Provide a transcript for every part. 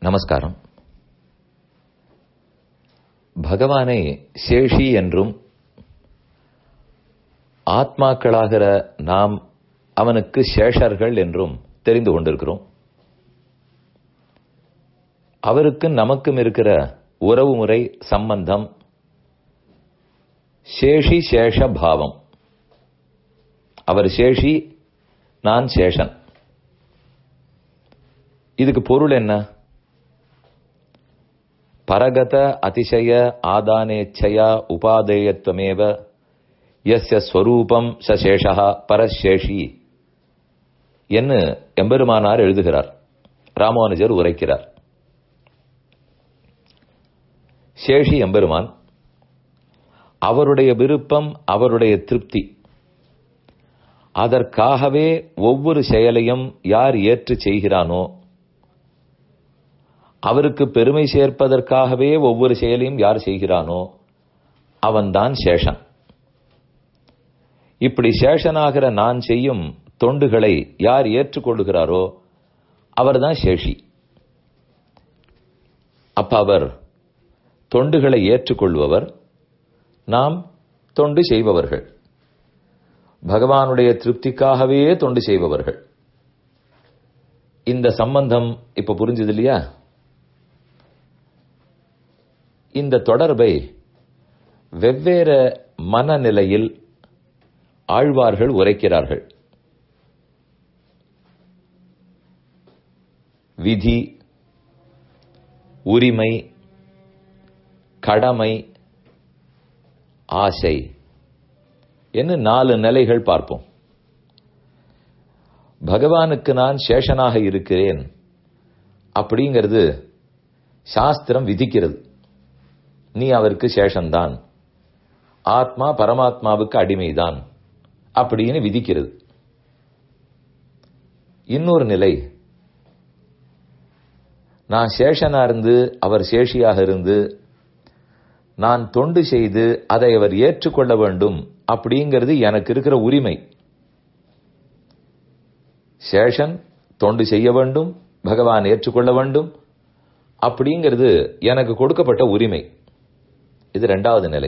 நமஸ்காரம் பகவானை சேஷி என்றும் ஆத்மாக்களாகிற நாம் அவனுக்கு சேஷர்கள் என்றும் தெரிந்து கொண்டிருக்கிறோம் அவருக்கு நமக்கும் இருக்கிற உறவு முறை சம்பந்தம் சேஷி சேஷ பாவம் அவர் சேஷி நான் சேஷன் இதுக்கு பொருள் என்ன பரகத அதிசய ஆதானேச்சயா உபாதேயத்வமேவ எஸ்ய ஸ்வரூபம் சசேஷா பரசேஷி என்று எம்பெருமானார் எழுதுகிறார் ராமானுஜர் உரைக்கிறார் சேஷி எம்பெருமான் அவருடைய விருப்பம் அவருடைய திருப்தி அதற்காகவே ஒவ்வொரு செயலையும் யார் ஏற்று செய்கிறானோ அவருக்கு பெருமை சேர்ப்பதற்காகவே ஒவ்வொரு செயலையும் யார் செய்கிறானோ அவன்தான் சேஷன் இப்படி சேஷனாகிற நான் செய்யும் தொண்டுகளை யார் ஏற்றுக்கொள்கிறாரோ அவர்தான் சேஷி அப்ப அவர் தொண்டுகளை ஏற்றுக்கொள்பவர் நாம் தொண்டு செய்பவர்கள் பகவானுடைய திருப்திக்காகவே தொண்டு செய்பவர்கள் இந்த சம்பந்தம் இப்ப புரிஞ்சது இல்லையா இந்த தொடர்பை வெவ்வேறு மனநிலையில் ஆழ்வார்கள் உரைக்கிறார்கள் விதி உரிமை கடமை ஆசை என்று நாலு நிலைகள் பார்ப்போம் பகவானுக்கு நான் சேஷனாக இருக்கிறேன் அப்படிங்கிறது சாஸ்திரம் விதிக்கிறது நீ அவருக்கு சேஷன்தான் ஆத்மா பரமாத்மாவுக்கு அடிமைதான் அப்படின்னு விதிக்கிறது இன்னொரு நிலை நான் சேஷனா இருந்து அவர் சேஷியாக இருந்து நான் தொண்டு செய்து அதை அவர் ஏற்றுக்கொள்ள வேண்டும் அப்படிங்கிறது எனக்கு இருக்கிற உரிமை சேஷன் தொண்டு செய்ய வேண்டும் பகவான் ஏற்றுக்கொள்ள வேண்டும் அப்படிங்கிறது எனக்கு கொடுக்கப்பட்ட உரிமை இது ரெண்டாவது நிலை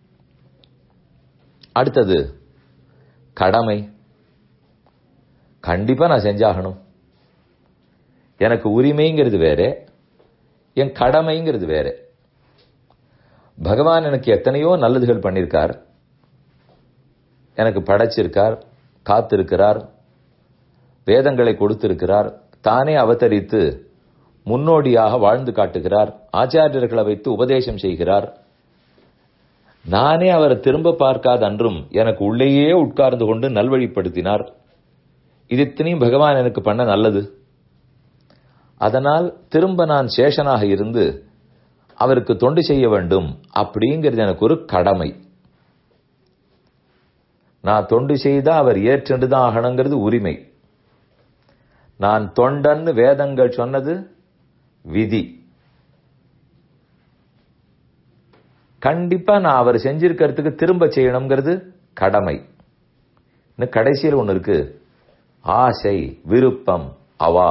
அடுத்தது கடமை கண்டிப்பா நான் செஞ்சாகணும் எனக்கு உரிமைங்கிறது வேற என் கடமைங்கிறது வேற பகவான் எனக்கு எத்தனையோ நல்லதுகள் பண்ணியிருக்கார் எனக்கு படைச்சிருக்கார் காத்திருக்கிறார் வேதங்களை கொடுத்திருக்கிறார் தானே அவதரித்து முன்னோடியாக வாழ்ந்து காட்டுகிறார் ஆச்சாரியர்களை வைத்து உபதேசம் செய்கிறார் நானே அவரை திரும்ப பார்க்காத அன்றும் எனக்கு உள்ளேயே உட்கார்ந்து கொண்டு நல்வழிப்படுத்தினார் இது இத்தனையும் பகவான் எனக்கு பண்ண நல்லது அதனால் திரும்ப நான் சேஷனாக இருந்து அவருக்கு தொண்டு செய்ய வேண்டும் அப்படிங்கிறது எனக்கு ஒரு கடமை நான் தொண்டு செய்தா அவர் ஏற்றுண்டு தான் ஆகணுங்கிறது உரிமை நான் தொண்டன்னு வேதங்கள் சொன்னது விதி கண்டிப்பா நான் அவர் செஞ்சிருக்கிறதுக்கு திரும்ப செய்யணுங்கிறது கடமை இன்னும் கடைசியில் ஒன்று இருக்கு ஆசை விருப்பம் அவா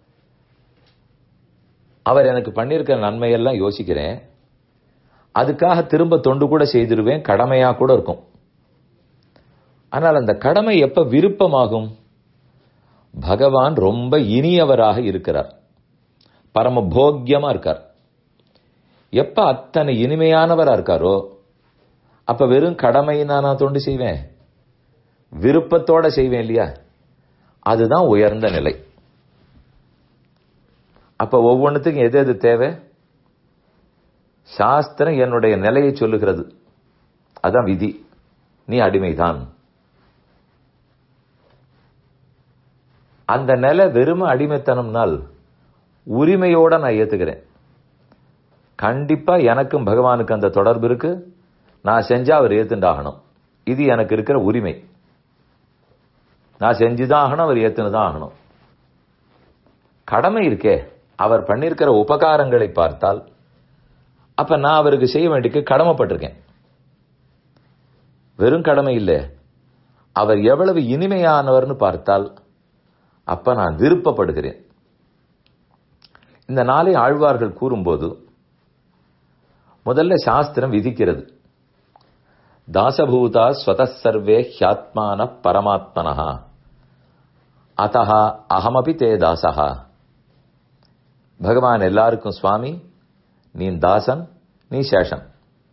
அவர் எனக்கு பண்ணியிருக்கிற நன்மையெல்லாம் யோசிக்கிறேன் அதுக்காக திரும்ப தொண்டு கூட செய்திருவேன் கடமையா கூட இருக்கும் ஆனால் அந்த கடமை எப்ப விருப்பமாகும் பகவான் ரொம்ப இனியவராக இருக்கிறார் பரம போக்கியமா இருக்கார் எப்ப அத்தனை இனிமையானவரா இருக்காரோ அப்ப வெறும் கடமையினா நான் தொண்டு செய்வேன் விருப்பத்தோட செய்வேன் இல்லையா அதுதான் உயர்ந்த நிலை அப்ப ஒவ்வொன்றுத்துக்கும் எது எது தேவை சாஸ்திரம் என்னுடைய நிலையை சொல்லுகிறது அதான் விதி நீ அடிமைதான் அந்த நிலை வெறும அடிமைத்தனம்னால் உரிமையோட நான் ஏத்துக்கிறேன் கண்டிப்பா எனக்கும் பகவானுக்கு அந்த தொடர்பு இருக்கு நான் செஞ்சா அவர் ஏத்துண்டாகணும் இது எனக்கு இருக்கிற உரிமை நான் செஞ்சுதான் ஆகணும் அவர் ஏத்துனுதான் ஆகணும் கடமை இருக்கே அவர் பண்ணிருக்கிற உபகாரங்களை பார்த்தால் அப்ப நான் அவருக்கு செய்ய வேண்டிய கடமைப்பட்டிருக்கேன் வெறும் கடமை இல்லை அவர் எவ்வளவு இனிமையானவர்னு பார்த்தால் அப்ப நான் விருப்பப்படுகிறேன் இந்த நாளை ஆழ்வார்கள் கூறும்போது முதல்ல சாஸ்திரம் விதிக்கிறது தாசபூதா ஸ்வதசர்வே ஹியாத்மான பரமாத்மனஹா அத்தஹா அகமபி தே தாசஹா பகவான் எல்லாருக்கும் சுவாமி நீ தாசன் நீ சேஷன்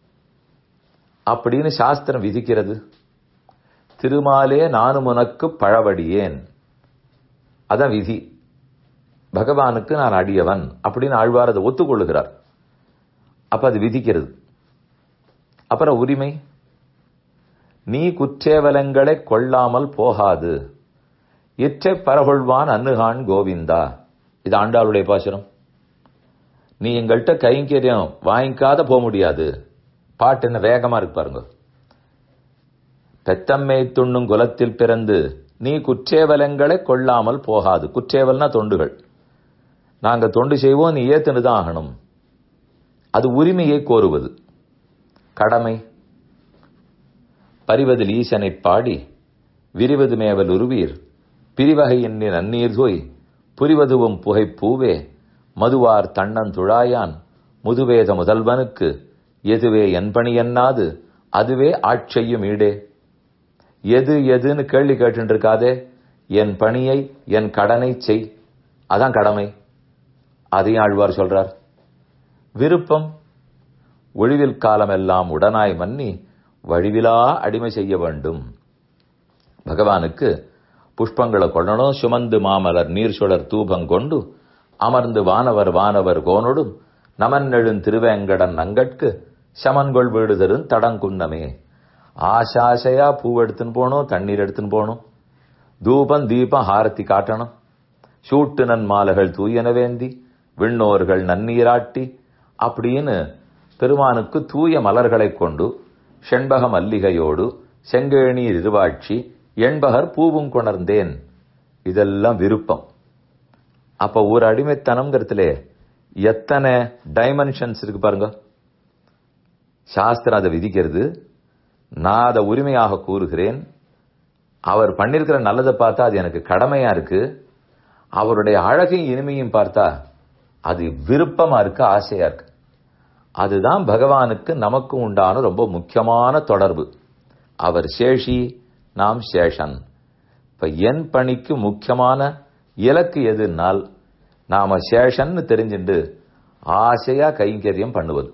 அப்படின்னு சாஸ்திரம் விதிக்கிறது திருமாலே நானும் உனக்கு பழவடியேன் அதான் விதி பகவானுக்கு நான் அடியவன் அப்படின்னு ஆழ்வார் அதை ஒத்துக்கொள்ளுகிறார் அப்ப அது விதிக்கிறது அப்புறம் உரிமை நீ குற்றேவலங்களை கொள்ளாமல் போகாது இற்றை பரகொள்வான் அன்னுகான் கோவிந்தா இது ஆண்டாளுடைய பாசுரம் நீ எங்கள்கிட்ட கைங்கரியம் வாங்கிக்காத போக முடியாது பாட்டு என்ன வேகமா இருக்கு பாருங்க பெத்தம்மை துண்ணும் குலத்தில் பிறந்து நீ குற்றேவலங்களை கொள்ளாமல் போகாது குற்றேவல்னா தொண்டுகள் நாங்க தொண்டு செய்வோம் நீ ஏத்துன்னு தான் ஆகணும் அது உரிமையை கோருவது கடமை பரிவதில் ஈசனை பாடி விரிவது மேவல் உருவீர் பிரிவகை எண்ணின் நன்னீர் தோய் புரிவதுவும் புகை பூவே மதுவார் தன்னன் துழாயான் முதுவேத முதல்வனுக்கு எதுவே என் பணி என்னாது அதுவே ஆட்செய்யும் ஈடே எது எதுன்னு கேள்வி கேட்டு இருக்காதே என் பணியை என் கடனை செய் அதான் கடமை அதையும் ஆழ்வார் சொல்றார் விருப்பம் ஒழிவில் காலமெல்லாம் உடனாய் மன்னி வழிவிலா அடிமை செய்ய வேண்டும் பகவானுக்கு புஷ்பங்களை கொள்ளணும் சுமந்து மாமலர் நீர் சுடர் தூபங்கொண்டு அமர்ந்து வானவர் வானவர் கோனொடும் நமன்னெழும் திருவேங்கடன் நங்கட்கு சமன்கொள் வீடுதரும் தடங்குன்னமே ஆசாசையா பூ எடுத்துன்னு போகணும் தண்ணீர் எடுத்துன்னு போகணும் தூபம் தீபம் ஹாரத்தி காட்டணும் சூட்டு நன் மாலைகள் தூயன வேந்தி விண்ணோர்கள் நன்னீராட்டி அப்படின்னு பெருமானுக்கு தூய மலர்களைக் கொண்டு செண்பக மல்லிகையோடு செங்கேணீர் இருவாட்சி எண்பகர் பூவும் கொணர்ந்தேன் இதெல்லாம் விருப்பம் அப்ப ஒரு அடிமைத்தனம்ங்கிறதுல எத்தனை டைமென்ஷன்ஸ் இருக்கு பாருங்க சாஸ்திரம் அதை விதிக்கிறது நான் அதை உரிமையாக கூறுகிறேன் அவர் பண்ணிருக்கிற நல்லதை பார்த்தா அது எனக்கு கடமையா இருக்கு அவருடைய அழகையும் இனிமையும் பார்த்தா அது விருப்பமா இருக்கு ஆசையா இருக்கு அதுதான் பகவானுக்கு நமக்கு உண்டான ரொம்ப முக்கியமான தொடர்பு அவர் சேஷி நாம் சேஷன் இப்ப என் பணிக்கு முக்கியமான இலக்கு எதுனால் நாம சேஷன்னு தெரிஞ்சுட்டு ஆசையா கைங்கரியம் பண்ணுவது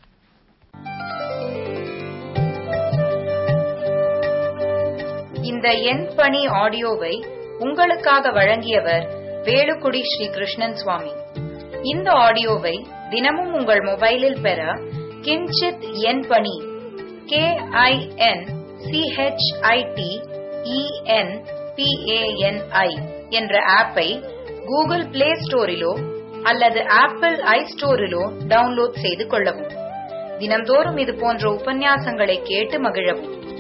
இந்த என் பணி ஆடியோவை உங்களுக்காக வழங்கியவர் வேலுக்குடி ஸ்ரீ கிருஷ்ணன் சுவாமி இந்த ஆடியோவை தினமும் உங்கள் மொபைலில் பெற கிஞ்சித் என் பணி கே ஐ என் சிஹெச்ஐடி இஎன் பிஏஎன்ஐ என்ற ஆப்பை கூகுள் பிளே ஸ்டோரிலோ அல்லது ஆப்பிள் ஐ ஸ்டோரிலோ டவுன்லோட் செய்து கொள்ளவும் தினம்தோறும் இது போன்ற உபன்யாசங்களை கேட்டு மகிழவும்